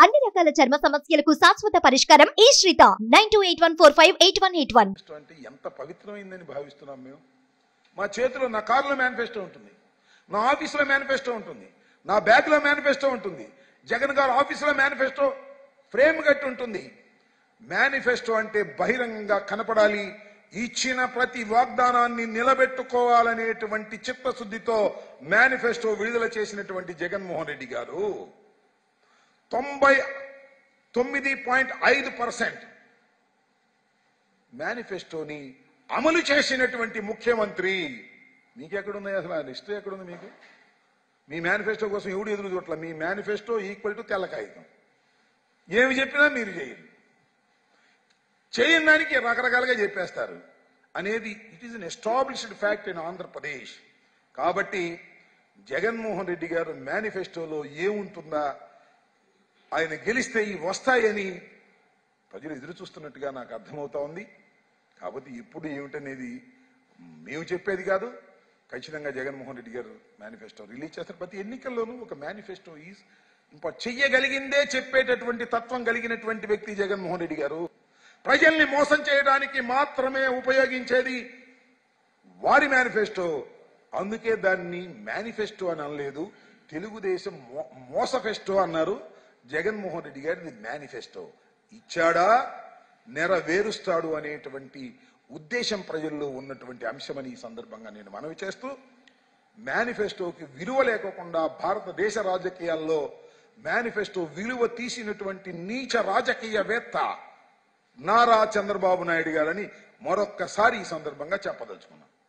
అన్ని రకాల చర్మ సమస్యలకు శాశ్వత పరిష్కారం ఈ శ్రీత nine two eight one four five eight one eight one manifesto అంటే ఎంత పవిత్రమైందని భావిస్తున్నాం మేము మా చేతిలో నా కారులో మేనిఫెస్టో ఉంటుంది నా ఆఫీసులో మేనిఫెస్టో ఉంటుంది నా బ్యాగ్లో మేనిఫెస్టో ఉంటుంది జగన్ గారు ఆఫీసులో మేనిఫెస్టో ఫ్రేమ్ కట్టి ఉంటుంది మేనిఫెస్టో అంటే బహిరంగంగా కనపడాలి ఇచ్చిన ప్రతి వాగ్దానాన్ని నిలబెట్టుకోవాలనేటువంటి చిత్తశుద్ధితో మేనిఫెస్టో విడుదల చేసినటువంటి జగన్మోహన్ రెడ్డి గారు తొంభై తొమ్మిది పాయింట్ ఐదు పర్సెంట్ మేనిఫెస్టోని అమలు చేసినటువంటి ముఖ్యమంత్రి మీకెక్కడున్నాయి అసలు ఆ లిస్ట్ ఎక్కడుంది మీకు మీ మేనిఫెస్టో కోసం ఎవడు ఎదురు చూడట్ల మీ మేనిఫెస్టో ఈక్వల్ టు తెల్ల కాగితం ఏమి చెప్పినా మీరు చేయండి చేయని దానికి రకరకాలుగా చెప్పేస్తారు అనేది it is an established fact in Andhra Pradesh కాబట్టి జగన్మోహన్ రెడ్డి గారు మేనిఫెస్టోలో ఏముంటుందా ఆయన గెలిస్తే ఇవి వస్తాయని ప్రజలు ఎదురు చూస్తున్నట్టుగా నాకు అర్థమవుతా ఉంది కాబట్టి ఇప్పుడు ఏమిటనేది మేము చెప్పేది కాదు ఖచ్చితంగా జగన్మోహన్ రెడ్డి గారు మేనిఫెస్టో రిలీజ్ చేస్తారు ప్రతి ఎన్నికల్లోనూ ఒక మేనిఫెస్టో ఈజ్ ఇంపార్ట్ చెయ్యగలిగిందే చెప్పేటటువంటి తత్వం కలిగినటువంటి వ్యక్తి జగన్మోహన్ రెడ్డి గారు ప్రజల్ని మోసం చేయడానికి మాత్రమే ఉపయోగించేది వారి మేనిఫెస్టో అందుకే దాన్ని మేనిఫెస్టో అని అనలేదు తెలుగుదేశం మో- మోసఫెస్టో అన్నారు జగన్మోహన్ రెడ్డి గారిది మేనిఫెస్టో ఇచ్చాడా నెరవేరుస్తాడు అనేటువంటి ఉద్దేశం ప్రజల్లో ఉన్నటువంటి అంశమని ఈ సందర్భంగా నేను మనవి చేస్తూ మేనిఫెస్టోకి విలువ లేకోకుండా భారతదేశ రాజకీయాల్లో మేనిఫెస్టో విలువ తీసినటువంటి నీచ రాజకీయవేత్త నారా చంద్రబాబు నాయుడు గారని మరొక్కసారి ఈ సందర్భంగా చెప్పదలుచుకున్నాను